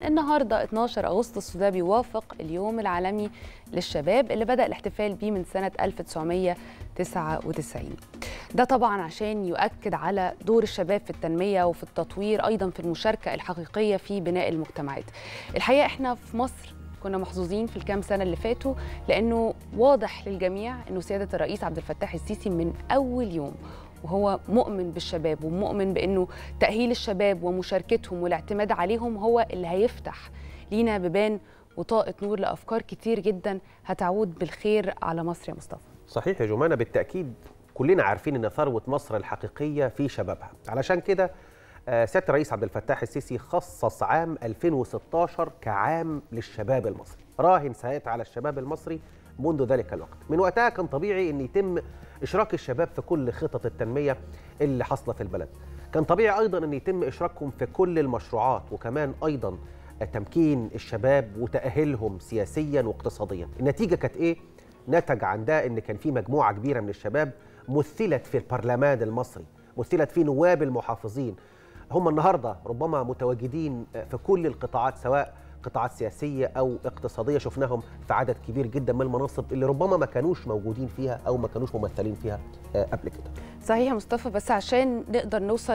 النهارده 12 اغسطس وده بيوافق اليوم العالمي للشباب اللي بدا الاحتفال بيه من سنه 1999 ده طبعا عشان يؤكد على دور الشباب في التنميه وفي التطوير ايضا في المشاركه الحقيقيه في بناء المجتمعات الحقيقه احنا في مصر كنا محظوظين في الكام سنه اللي فاتوا لانه واضح للجميع انه سياده الرئيس عبد الفتاح السيسي من اول يوم وهو مؤمن بالشباب ومؤمن بانه تاهيل الشباب ومشاركتهم والاعتماد عليهم هو اللي هيفتح لينا بيبان وطاقه نور لافكار كتير جدا هتعود بالخير على مصر يا مصطفى صحيح يا جمانة بالتأكيد كلنا عارفين أن ثروة مصر الحقيقية في شبابها علشان كده آه، سيادة الرئيس عبد الفتاح السيسي خصص عام 2016 كعام للشباب المصري راهن سيئات على الشباب المصري منذ ذلك الوقت من وقتها كان طبيعي أن يتم إشراك الشباب في كل خطط التنمية اللي حاصلة في البلد كان طبيعي أيضا أن يتم إشراكهم في كل المشروعات وكمان أيضا تمكين الشباب وتأهيلهم سياسيا واقتصاديا النتيجة كانت إيه؟ نتج عن ده ان كان في مجموعه كبيره من الشباب مثلت في البرلمان المصري مثلت في نواب المحافظين هم النهارده ربما متواجدين في كل القطاعات سواء قطاعات سياسيه او اقتصاديه شفناهم في عدد كبير جدا من المناصب اللي ربما ما كانوش موجودين فيها او ما كانوش ممثلين فيها قبل كده صحيح يا مصطفى بس عشان نقدر نوصل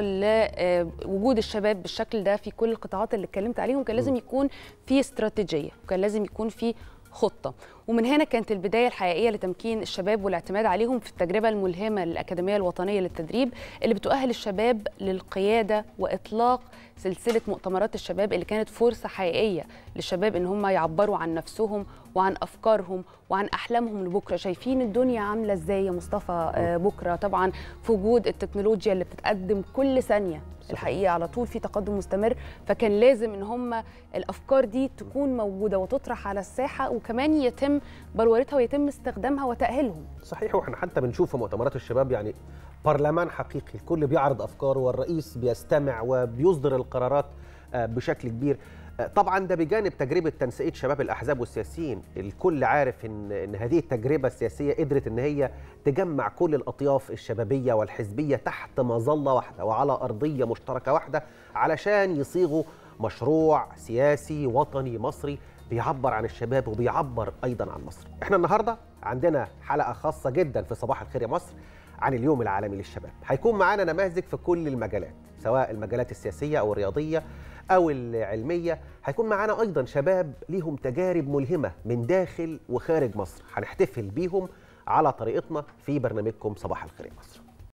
لوجود الشباب بالشكل ده في كل القطاعات اللي اتكلمت عليهم كان لازم يكون في استراتيجيه وكان لازم يكون في خطة ومن هنا كانت البداية الحقيقية لتمكين الشباب والاعتماد عليهم في التجربة الملهمة للأكاديمية الوطنية للتدريب اللي بتؤهل الشباب للقيادة وإطلاق سلسلة مؤتمرات الشباب اللي كانت فرصة حقيقية للشباب إن هم يعبروا عن نفسهم وعن أفكارهم وعن أحلامهم لبكرة شايفين الدنيا عاملة إزاي يا مصطفى بكرة طبعا في وجود التكنولوجيا اللي بتتقدم كل ثانية الحقيقه على طول في تقدم مستمر فكان لازم ان هم الافكار دي تكون موجوده وتطرح على الساحه وكمان يتم بلورتها ويتم استخدامها وتاهيلهم صحيح واحنا حتى بنشوف في مؤتمرات الشباب يعني برلمان حقيقي الكل بيعرض افكاره والرئيس بيستمع وبيصدر القرارات بشكل كبير طبعا ده بجانب تجربه تنسيق شباب الاحزاب والسياسيين الكل عارف ان ان هذه التجربه السياسيه قدرت ان هي تجمع كل الاطياف الشبابيه والحزبيه تحت مظله واحده وعلى ارضيه مشتركه واحده علشان يصيغوا مشروع سياسي وطني مصري بيعبر عن الشباب وبيعبر ايضا عن مصر احنا النهارده عندنا حلقه خاصه جدا في صباح الخير يا مصر عن اليوم العالمي للشباب هيكون معانا نماذج في كل المجالات سواء المجالات السياسيه او الرياضيه او العلميه هيكون معانا ايضا شباب ليهم تجارب ملهمه من داخل وخارج مصر هنحتفل بيهم على طريقتنا في برنامجكم صباح الخير يا مصر